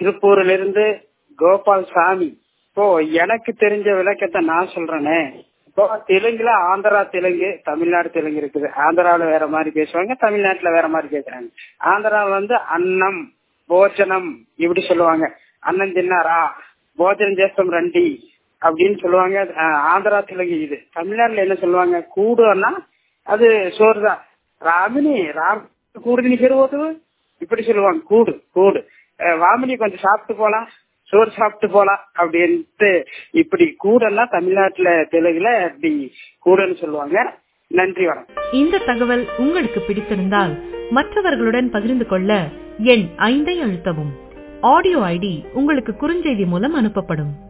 திருப்பூர்ல இருந்து கோபால் சாமி இப்போ எனக்கு தெரிஞ்ச விளக்கத்தை நான் சொல்றேனே இப்போ தெலுங்குல ஆந்திரா தெலுங்கு தமிழ்நாடு தெலுங்கு இருக்குது ஆந்திராவில வேற மாதிரி பேசுவாங்க தமிழ்நாட்டுல வேற மாதிரி பேசுறாங்க ஆந்திராவில் வந்து அன்னம் போஜனம் இப்படி சொல்லுவாங்க அன்னம் தின்னாரா போஜனம் చేస్తాం రండి அப்படின்னு சொல்லுவாங்க அஹ் ஆந்திரா தெலுங்கு இது தமிழ்நாட்டுல என்ன சொல்லுவாங்க கூடுன்னா அது சோறு தான் ராமினி ராம் கூடு நீ பெருவோது இப்படி சொல்லுவாங்க கூடு கூடு அஹ் வாமினி கொஞ்சம் சாப்பிட்டு போலாம் சோறு சாப்பிட்டு போலாம் அப்படின்ட்டு இப்படி கூடன்னா தமிழ்நாட்டுல தெலுங்குல இப்படி கூடன்னு சொல்லுவாங்க நன்றி வணக்கம் இந்த தகவல் உங்களுக்கு பிடித்திருந்தால் மற்றவர்களுடன் பகிர்ந்து கொள்ள எண் ஐந்தை அழுத்தவும் ஆடியோ ஐடி உங்களுக்கு குறுஞ்செய்தி மூலம் அனுப்பப்படும்